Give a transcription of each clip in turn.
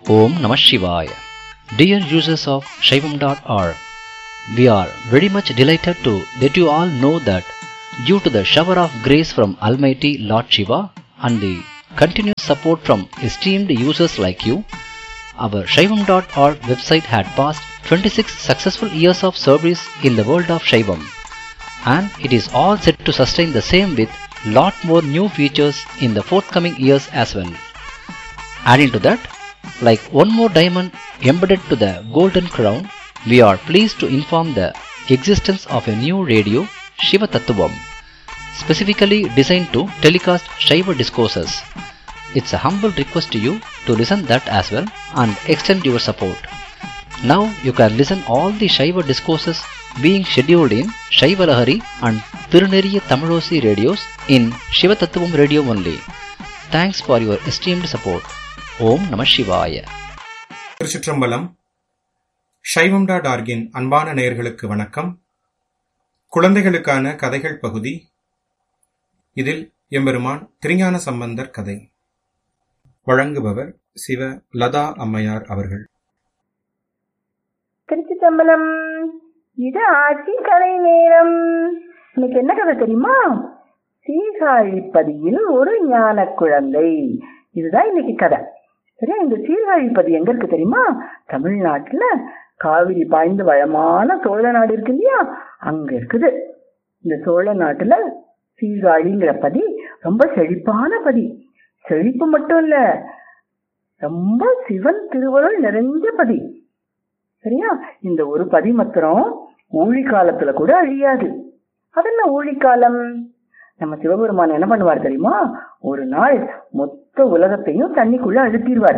Om Namah Shivaya. Dear users of Shaivam.org, we are very much delighted to let you all know that due to the shower of grace from Almighty Lord Shiva and the continuous support from esteemed users like you, our Shaivam.org website had passed 26 successful years of service in the world of Shaivam and it is all set to sustain the same with lot more new features in the forthcoming years as well. Adding to that, like one more diamond embedded to the golden crown, we are pleased to inform the existence of a new radio, Shiva Tattvam, specifically designed to telecast Shiva discourses. It's a humble request to you to listen that as well and extend your support. Now you can listen all the Shiva discourses being scheduled in Shiva Lahari and Tiruneriya Tamilosi radios in Shiva Tattvam radio only. Thanks for your esteemed support. ஓம் நம சிவாய திருச்சிற்றம்பலம் சைவம் dot ஆர்கின் அன்பான நேயர்களுக்கு வணக்கம் குழந்தைகளுக்கான கதைகள் பகுதி இதில் எம்பெருமான் திருஞான சம்பந்தர் கதை வழங்குபவர் சிவ லதா அம்மையார் அவர்கள் திருச்சிற்றம்பலம் இது ஆட்சி கலை நேரம் இன்னைக்கு என்ன கதை தெரியுமா சீர்காழிப்பதியில் ஒரு ஞான குழந்தை இதுதான் இன்னைக்கு கதை சரியா இந்த சீர்காழிப்பதி எங்க இருக்கு தெரியுமா தமிழ்நாட்டுல காவிரி பாய்ந்து வளமான சோழ நாடு இருக்கு இல்லையா அங்க இருக்குது இந்த சோழ நாட்டுல சீர்காழிங்கிற பதி ரொம்ப செழிப்பான பதி செழிப்பு மட்டும் இல்ல ரொம்ப சிவன் திருவருள் நிறைஞ்ச பதி சரியா இந்த ஒரு பதி மாத்திரம் ஊழி காலத்துல கூட அழியாது அதென்ன ஊழி காலம் நம்ம சிவபெருமான் என்ன பண்ணுவார் தெரியுமா ஒரு நாள் மொத்த உலகத்தையும் தண்ணிக்குள்ள அழுத்திடுவார்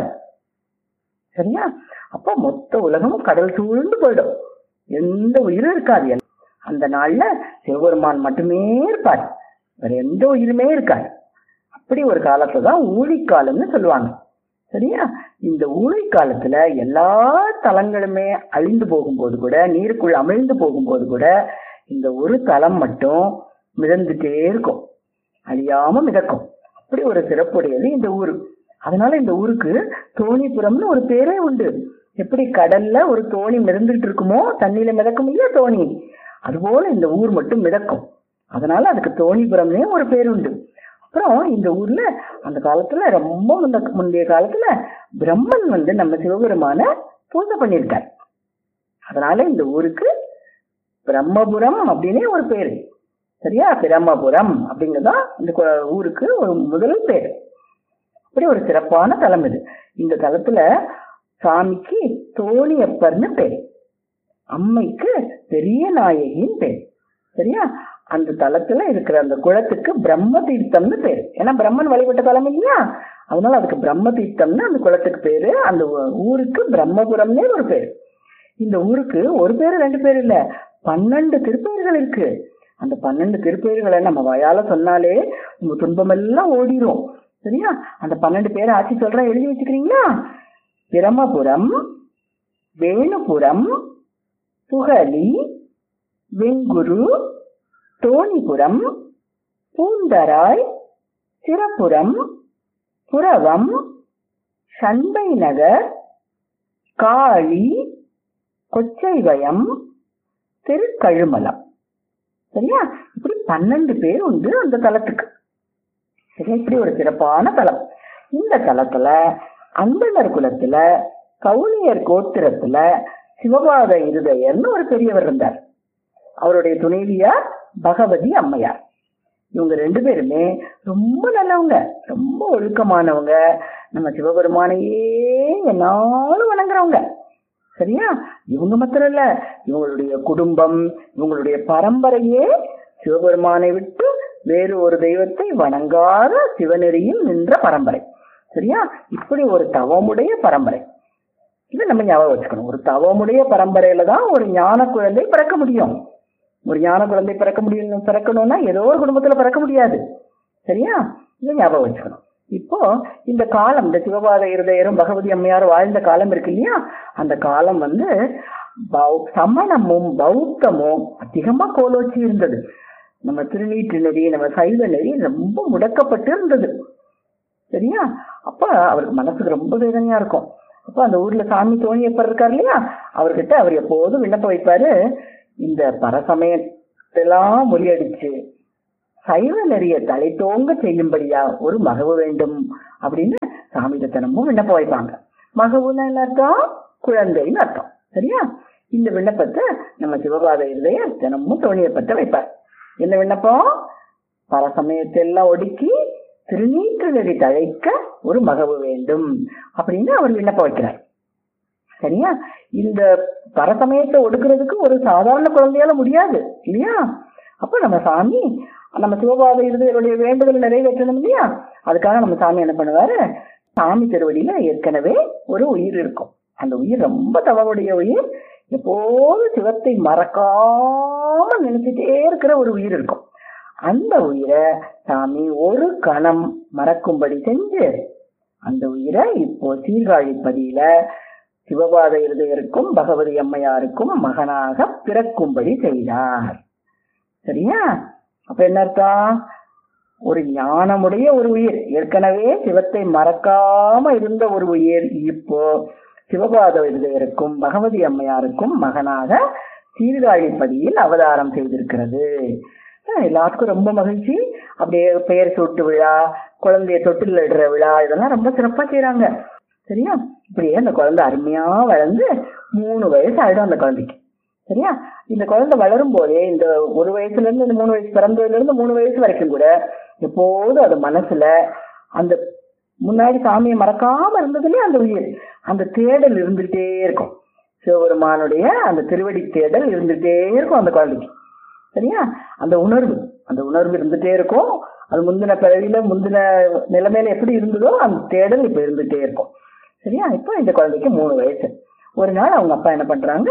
சரியா அப்போ மொத்த உலகமும் கடல் சூழ்ந்து போயிடும் எந்த உயிரும் இருக்காது அந்த நாள்ல சிவபெருமான் மட்டுமே இருப்பார் வேற எந்த உயிருமே இருக்காது அப்படி ஒரு காலத்தை தான் ஊழிக்காலம்னு சொல்லுவாங்க சரியா இந்த ஊழி காலத்துல எல்லா தலங்களுமே அழிந்து போகும்போது கூட நீருக்குள் அமிழ்ந்து போகும்போது கூட இந்த ஒரு தலம் மட்டும் மிதந்துட்டே இருக்கும் அழியாம மிதக்கும் அப்படி ஒரு சிறப்புடையது இந்த ஊரு அதனால இந்த ஊருக்கு தோணிபுரம்னு ஒரு பேரே உண்டு எப்படி கடல்ல ஒரு தோணி மிதந்துட்டு இருக்குமோ தண்ணியில மிதக்கும் இல்லையா தோணி அதுபோல இந்த ஊர் மட்டும் மிதக்கும் அதனால அதுக்கு தோணிபுரம்னே ஒரு பேர் உண்டு அப்புறம் இந்த ஊர்ல அந்த காலத்துல ரொம்ப முந்த முந்தைய காலத்துல பிரம்மன் வந்து நம்ம சிவபெருமான பூஜை பண்ணியிருக்கார் அதனால இந்த ஊருக்கு பிரம்மபுரம் அப்படின்னே ஒரு பேரு சரியா பிரம்மபுரம் அப்படிங்கறதான் இந்த ஊருக்கு ஒரு முதல் பேர் அப்படி ஒரு சிறப்பான தலம் இது இந்த தலத்துல சாமிக்கு தோணியப்பர்னு பேர் அம்மைக்கு பெரிய நாயகின்னு பேர் சரியா அந்த தலத்துல இருக்கிற அந்த குளத்துக்கு பிரம்ம தீர்த்தம்னு பேரு ஏன்னா பிரம்மன் வழிபட்ட தலம் இல்லையா அதனால அதுக்கு பிரம்ம தீர்த்தம்னு அந்த குளத்துக்கு பேரு அந்த ஊருக்கு பிரம்மபுரம்னே ஒரு பேரு இந்த ஊருக்கு ஒரு பேரு ரெண்டு பேர் இல்ல பன்னெண்டு திருப்பெயர்கள் இருக்கு அந்த பன்னெண்டு திருப்பெயர்களை நம்ம வயால சொன்னாலே உங்க துன்பம் எல்லாம் ஓடிரும் சரியா அந்த பன்னெண்டு பேரை ஆட்சி சொல்றேன் எழுதி வச்சுக்கிறீங்களா பிரமபுரம் வேணுபுரம் புகழி வெங்குரு தோணிபுரம் பூந்தராய் சிறப்புரம் புறவம் சண்பை நகர் காளி கொச்சைவயம் திருக்கழுமலம் சரியா இப்படி பன்னெண்டு பேர் உண்டு அந்த தலத்துக்கு சரியா இப்படி ஒரு சிறப்பான தலம் இந்த தலத்துல அந்தனர் குலத்துல கவுனியர் கோத்திரத்துல சிவபாத இருதயர்னு ஒரு பெரியவர் இருந்தார் அவருடைய துணைவியார் பகவதி அம்மையார் இவங்க ரெண்டு பேருமே ரொம்ப நல்லவங்க ரொம்ப ஒழுக்கமானவங்க நம்ம சிவபெருமானையே என்னாலும் வணங்குறவங்க சரியா இவங்க மாத்திரம் இல்ல இவங்களுடைய குடும்பம் இவங்களுடைய பரம்பரையே சிவபெருமானை விட்டு வேறு ஒரு தெய்வத்தை வணங்காத சிவநெறியில் நின்ற பரம்பரை சரியா இப்படி ஒரு தவமுடைய பரம்பரை இதை நம்ம ஞாபகம் வச்சுக்கணும் ஒரு தவமுடைய பரம்பரையில தான் ஒரு ஞான குழந்தை பிறக்க முடியும் ஒரு ஞான குழந்தை பிறக்க முடியும் பிறக்கணும்னா ஏதோ ஒரு குடும்பத்துல பிறக்க முடியாது சரியா இதை ஞாபகம் வச்சுக்கணும் இப்போ இந்த காலம் இந்த சிவபாத இருதயரும் பகவதி அம்மையாரும் வாழ்ந்த காலம் இருக்கு இல்லையா அந்த காலம் வந்து சமணமும் பௌத்தமும் அதிகமா கோலோச்சி இருந்தது நம்ம திருநீற்று நெறி நம்ம சைவ நெறி ரொம்ப முடக்கப்பட்டு இருந்தது சரியா அப்ப அவருக்கு மனசுக்கு ரொம்ப வேதனையா இருக்கும் அப்போ அந்த ஊர்ல சாமி தோணியப்பர் இருக்கார் இல்லையா அவர்கிட்ட அவர் எப்போதும் விண்ணப்பம் வைப்பாரு இந்த பரசமயத்தெல்லாம் முறியடிச்சு சைவ நெறிய தலை தோங்க செய்யும்படியா ஒரு மகவு வேண்டும் அப்படின்னு சாமி தினமும் விண்ணப்பம் வைப்பாங்க மகவுன்னா என்ன அர்த்தம் குழந்தைன்னு அர்த்தம் சரியா இந்த விண்ணப்பத்தை நம்ம சிவபாத இருதய தினமும் தோணியப்பட்ட வைப்பார் என்ன விண்ணப்பம் பரசமயத்தெல்லாம் ஒடுக்கி திருநீற்று நெறி தழைக்க ஒரு மகவு வேண்டும் அப்படின்னு அவர் விண்ணப்பம் வைக்கிறார் சரியா இந்த பரசமயத்தை ஒடுக்கிறதுக்கு ஒரு சாதாரண குழந்தையால முடியாது இல்லையா அப்ப நம்ம சாமி நம்ம சிவபாத இருதயருடைய வேண்டுதல் நிறைவேற்றணும் இல்லையா அதுக்காக நம்ம சாமி என்ன பண்ணுவாரு சாமி திருவடியில ஏற்கனவே ஒரு உயிர் இருக்கும் அந்த உயிர் ரொம்ப தவறுடைய உயிர் எப்போதும் சிவத்தை மறக்காம நினைச்சிட்டே இருக்கிற ஒரு உயிர் இருக்கும் அந்த உயிரை சாமி ஒரு கணம் மறக்கும்படி செஞ்சு அந்த உயிரை இப்போ சீர்காழிப்பதியில சிவபாத இருதயருக்கும் பகவதி அம்மையாருக்கும் மகனாக பிறக்கும்படி செய்தார் சரியா அப்ப என்ன அர்த்தம் ஒரு ஞானமுடைய ஒரு உயிர் ஏற்கனவே சிவத்தை மறக்காம இருந்த ஒரு உயிர் இப்போ சிவபாத இருதயருக்கும் பகவதி அம்மையாருக்கும் மகனாக சீர்காழிப்பதியில் அவதாரம் செய்திருக்கிறது எல்லாத்துக்கும் ரொம்ப மகிழ்ச்சி அப்படியே பெயர் சூட்டு விழா குழந்தைய தொட்டில் இடுற விழா இதெல்லாம் ரொம்ப சிறப்பா செய்யறாங்க சரியா இப்படியே அந்த குழந்தை அருமையா வளர்ந்து மூணு வயசு ஆயிடும் அந்த குழந்தைக்கு சரியா இந்த குழந்தை வளரும் போதே இந்த ஒரு வயசுல இருந்து இந்த மூணு வயசு பிறந்ததுல இருந்து மூணு வயசு வரைக்கும் கூட எப்போதும் அது மனசுல அந்த முன்னாடி சாமியை மறக்காம இருந்ததுலயே அந்த உயிர் அந்த தேடல் இருந்துகிட்டே இருக்கும் சிவபெருமானுடைய அந்த திருவடி தேடல் இருந்துகிட்டே இருக்கும் அந்த குழந்தைக்கு சரியா அந்த உணர்வு அந்த உணர்வு இருந்துட்டே இருக்கும் அது முந்தின பிறவியில முந்தின நிலைமையில எப்படி இருந்ததோ அந்த தேடல் இப்ப இருந்துட்டே இருக்கும் சரியா இப்போ இந்த குழந்தைக்கு மூணு வயசு ஒரு நாள் அவங்க அப்பா என்ன பண்றாங்க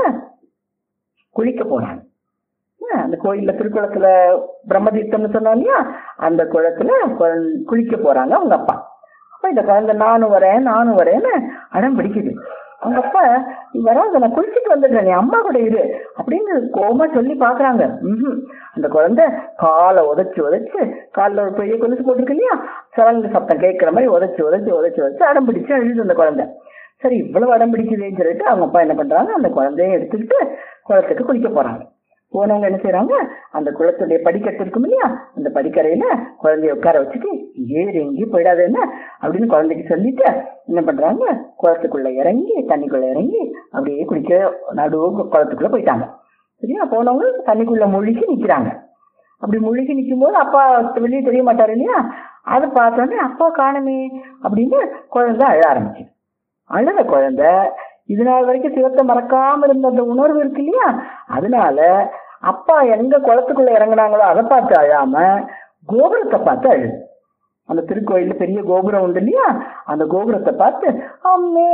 குளிக்க போறாங்க அந்த கோயில்ல திருக்குளத்துல பிரம்மதீர்த்தம்னு சொன்னா இல்லையா அந்த குளத்துல குளிக்க போறாங்க அவங்க அப்பா அப்ப இந்த குழந்தை நானும் வரேன் நானும் வரேன்னு அடம் பிடிக்குது அவங்க அப்பா நீ வராத நான் குளிச்சுட்டு வந்துடுறேன் நீ அம்மா கூட இரு அப்படின்னு கோமா சொல்லி பாக்குறாங்க ம் அந்த குழந்தை காலை உதச்சு உதச்சு காலில் ஒரு பெரிய கொலுசு போட்டிருக்கு இல்லையா சலங்கு சத்தம் கேட்கிற மாதிரி உதச்சு உதச்சு உதச்சு உதச்சு அடம் பிடிச்சு அழுது அந்த குழந்தை சரி இவ்வளவு அடம் பிடிக்குதுன்னு சொல்லிட்டு அவங்க அப்பா என்ன பண்றாங்க அந்த குழந்தைய எடுத்துக்கிட்டு குளத்துக்கு குளிக்க போறாங்க போனவங்க என்ன செய்யறாங்க அந்த குளத்துடைய படிக்கட்டு இருக்கும் இல்லையா அந்த படிக்கரையில குழந்தைய உட்கார வச்சுட்டு ஏறி எங்கேயும் போயிடாது என்ன அப்படின்னு குழந்தைக்கு சொல்லிட்டு என்ன பண்றாங்க குளத்துக்குள்ள இறங்கி தண்ணிக்குள்ள இறங்கி அப்படியே குளிக்க நடுவு குளத்துக்குள்ள போயிட்டாங்க சரியா போனவங்க தண்ணிக்குள்ள முழுகி நிக்கிறாங்க அப்படி முழுகி நிற்கும் போது அப்பா வெளியே தெரிய மாட்டாரு இல்லையா அதை பார்த்தோன்னே அப்பா காணுமே அப்படின்னு குழந்தை அழ ஆரம்பிச்சு அழுத குழந்தை இது நாள் வரைக்கும் சிவத்தை மறக்காம இருந்த அந்த உணர்வு இருக்கு இல்லையா அதனால அப்பா எங்க குளத்துக்குள்ள இறங்குனாங்களோ அதை பார்த்து அழாம கோபுரத்தை பார்த்து அழு அந்த திருக்கோயில்ல பெரிய கோபுரம் உண்டு இல்லையா அந்த கோபுரத்தை பார்த்து அம்மே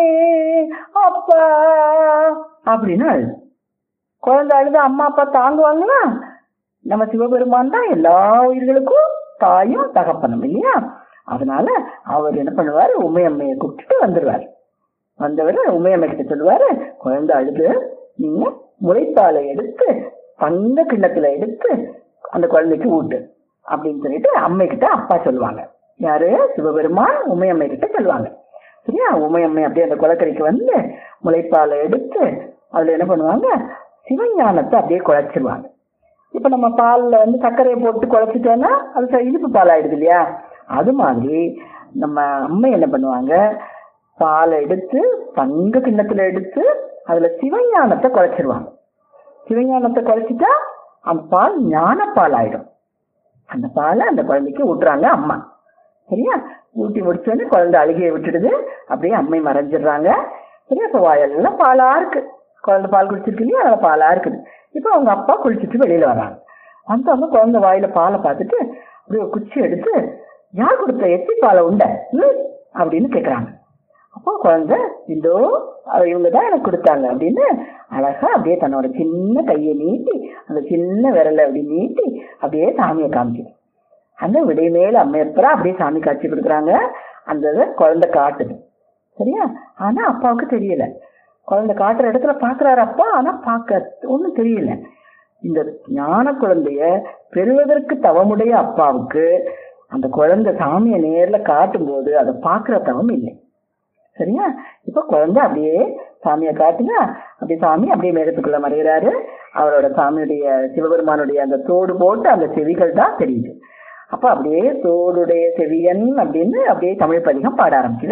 அப்பா அப்படின்னு அழு குழந்தை அழுத அம்மா அப்பா தாங்குவாங்களா நம்ம சிவபெருமான் தான் எல்லா உயிர்களுக்கும் தாயும் தகப்பனும் இல்லையா அதனால அவர் என்ன பண்ணுவாரு உமையம்மையை கூப்பிட்டுட்டு வந்துடுவார் வந்தவர் உமையம்மை கிட்ட சொல்லுவாரு குழந்தை அழுது நீங்க முளைப்பாலை எடுத்து தங்க கிண்ணத்துல எடுத்து அந்த குழந்தைக்கு ஊட்டு அப்படின்னு சொல்லிட்டு அம்மை கிட்ட அப்பா சொல்லுவாங்க யாரு சிவபெருமான் உமையம்மை கிட்ட சொல்லுவாங்க சரியா உமையம்மை அப்படியே அந்த குளக்கரைக்கு வந்து முளைப்பாலை எடுத்து அதுல என்ன பண்ணுவாங்க சிவஞானத்தை அப்படியே குழைச்சிருவாங்க இப்ப நம்ம பால்ல வந்து சர்க்கரையை போட்டு குழைச்சிட்டோம்னா அது இனிப்பு பால் ஆயிடுது இல்லையா அது மாதிரி நம்ம அம்மை என்ன பண்ணுவாங்க பாலை எடுத்து தங்க கிண்ணத்துல எடுத்து அதுல சிவஞானத்தை குறைச்சிருவாங்க சிவஞானத்தை குறைச்சிட்டா அந்த பால் ஞானப்பால் ஆயிடும் அந்த பாலை அந்த குழந்தைக்கு ஊட்டுறாங்க அம்மா சரியா ஊட்டி முடிச்சோடனே குழந்தை அழுகையை விட்டுடுது அப்படியே அம்மை மறைஞ்சிடுறாங்க சரியா இப்போ வாயெல்லாம் பாலா இருக்கு குழந்தை பால் குடிச்சிருக்கு இல்லையா அதில் பாலா இருக்குது இப்போ அவங்க அப்பா குளிச்சுட்டு வெளியில வர்றாங்க வந்தவங்க குழந்தை வாயில பாலை பார்த்துட்டு அப்படியே குச்சி எடுத்து யார் கொடுத்த எச்சி பாலை உண்ட ம் அப்படின்னு கேட்குறாங்க அப்போ குழந்தை இதோ இவங்க தான் எனக்கு கொடுத்தாங்க அப்படின்னு அழகா அப்படியே தன்னோட சின்ன கையை நீட்டி அந்த சின்ன விரலை அப்படி நீட்டி அப்படியே சாமியை காமிக்குது அந்த விடை மேல அம்மையப்பரா அப்படியே சாமி காட்சி கொடுக்குறாங்க அந்த இதை குழந்தை காட்டுது சரியா ஆனா அப்பாவுக்கு தெரியல குழந்தை காட்டுற இடத்துல பாக்குறாரு அப்பா ஆனா பார்க்க ஒன்றும் தெரியல இந்த ஞான குழந்தைய பெறுவதற்கு தவமுடைய அப்பாவுக்கு அந்த குழந்தை சாமியை நேர்ல காட்டும் போது அதை பார்க்கிற தவம் இல்லை சரியா இப்ப குழந்தை அப்படியே சாமியை காட்டுங்க அப்படியே சாமி அப்படியே மேகத்துக்குள்ள மறைகிறாரு அவரோட சாமியுடைய சிவபெருமானுடைய அந்த தோடு போட்டு அந்த செவிகள் தான் தெரியுது அப்ப அப்படியே தோடுடைய செவியன் அப்படின்னு அப்படியே தமிழ் பதிகம் பாட ஆரம்பிக்குது